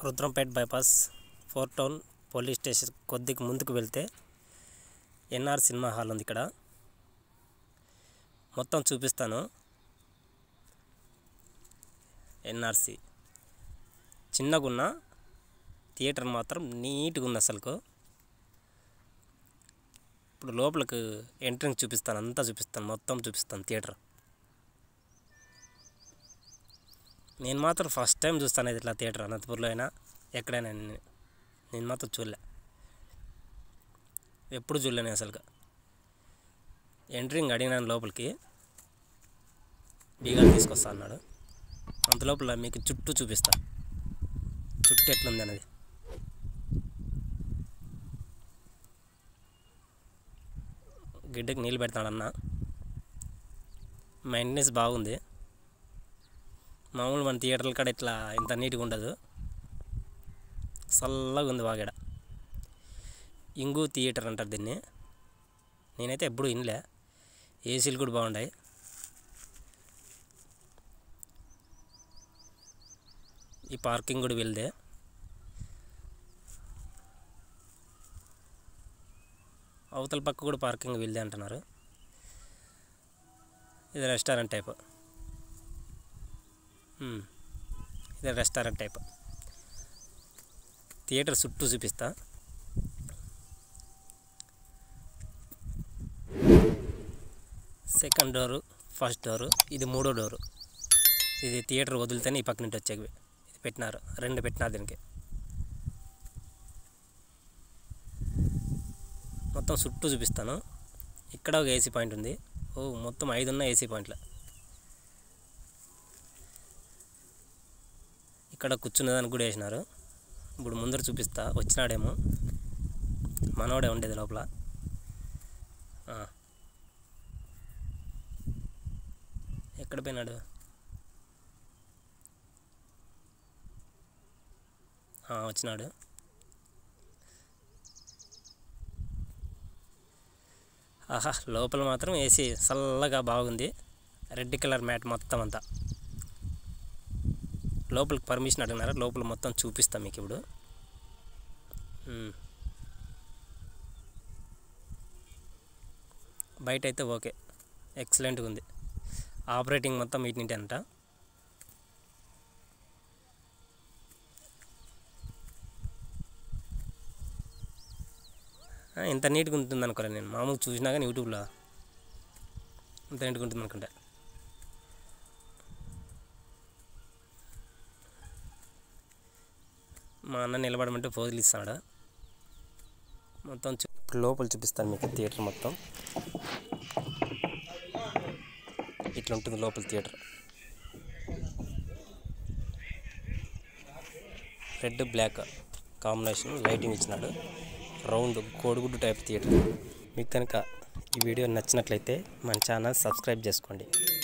రుద్రంపేట్ bypass four town police station కొద్దిగా ముందుకు వెళ్తే ఎన్ఆర్ సినిమా హాల్ ఉంది ఇక్కడ మొత్తం చూపిస్తాను ఎన్ఆర్సి చిన్నగున్న థియేటర్ మాత్రం నీట్గా ఉంది అసలుకు ఇప్పుడు లోపలికి ఎంట్రింగ్ చూపిస్తాను అంతా చూపిస్తాను మొత్తం చూపిస్తాను థియేటర్ నేను మాత్రం ఫస్ట్ టైం చూస్తాను ఇది ఇట్లా థియేటర్ అనంతపూర్లో అయినా ఎక్కడైనా నేను నేను మాత్రం చూడలే ఎప్పుడు చూడలేను అసలుగా ఎంట్రింగ్ అడిగినాను లోపలికి బీగాలు తీసుకొస్తా అన్నాడు అంత లోపల మీకు చుట్టూ చూపిస్తా చుట్టూ ఎట్లుంది అనేది గిడ్డకి నీళ్ళు పెడతాడు అన్న మెయింటెనెన్స్ బాగుంది మామూలు మన థియేటర్ల కాడ ఇట్లా ఇంత నీట్గా ఉండదు చల్లగా ఉంది బాగా ఈడ. ఇంగు థియేటర్ అంటారు దీన్ని నేనైతే ఎప్పుడు వినలే ఏసీలు కూడా బాగున్నాయి ఈ పార్కింగ్ కూడా వీళ్ళదే అవతల పక్క కూడా పార్కింగ్ వీళ్ళదే అంటున్నారు ఇది రెస్టారెంట్ టైప్ మ్మ్. ఇది రెస్టారెంట్ టైప్ థియేటర్ చుట్టూ చూపిస్తా సెకండ్ డోరు ఫస్ట్ డోరు ఇది మూడో డోరు ఇది థియేటర్ వదిలితేనే ఈ పక్క నుండి వచ్చేవి ఇది పెట్టినారు రెండు పెట్టినారు దీనికి మొత్తం చుట్టూ చూపిస్తాను ఇక్కడ ఒక ఏసీ పాయింట్ ఉంది ఓ మొత్తం ఐదు ఉన్న ఏసీ పాయింట్లు ఇక్కడ కూర్చునేదానికి కూడా వేసినారు ఇప్పుడు ముందర చూపిస్తా వచ్చినాడేమో మనోడే ఉండేది లోపల ఆ. ఎక్కడ పోయినాడు ఆ, వచ్చినాడు ఆహా లోపల మాత్రం ఏసీ చల్లగా బాగుంది రెడ్ కలర్ మ్యాట్ మొత్తం అంతా లోపలికి పర్మిషన్ అడిగినారా లోపల మొత్తం చూపిస్తాం మీకు ఇప్పుడు మ్మ్. బయట అయితే ఓకే ఎక్సలెంట్గా ఉంది ఆపరేటింగ్ మొత్తం వీటి నుండి అంట ఆ, ఇంత నీట్గా ఉంటుంది అనుకోలే నేను మామూలు చూసినా కానీ యూట్యూబ్లో ఇంత నీట్గా ఉంటుంది అనుకుంటా మా అన్న నిలబడమంటే పోజులు ఇస్తాడు మొత్తం చూ ఇప్పుడు లోపల చూపిస్తాను మీకు థియేటర్ మొత్తం ఇట్లా ఉంటుంది లోపల theatre red black combination lighting ఇచ్చినాడు రౌండ్ కోడిగుడ్డు టైప్ థియేటర్ మీకు కనుక ఈ వీడియో నచ్చినట్లయితే మన ఛానల్ సబ్స్క్రైబ్ చేసుకోండి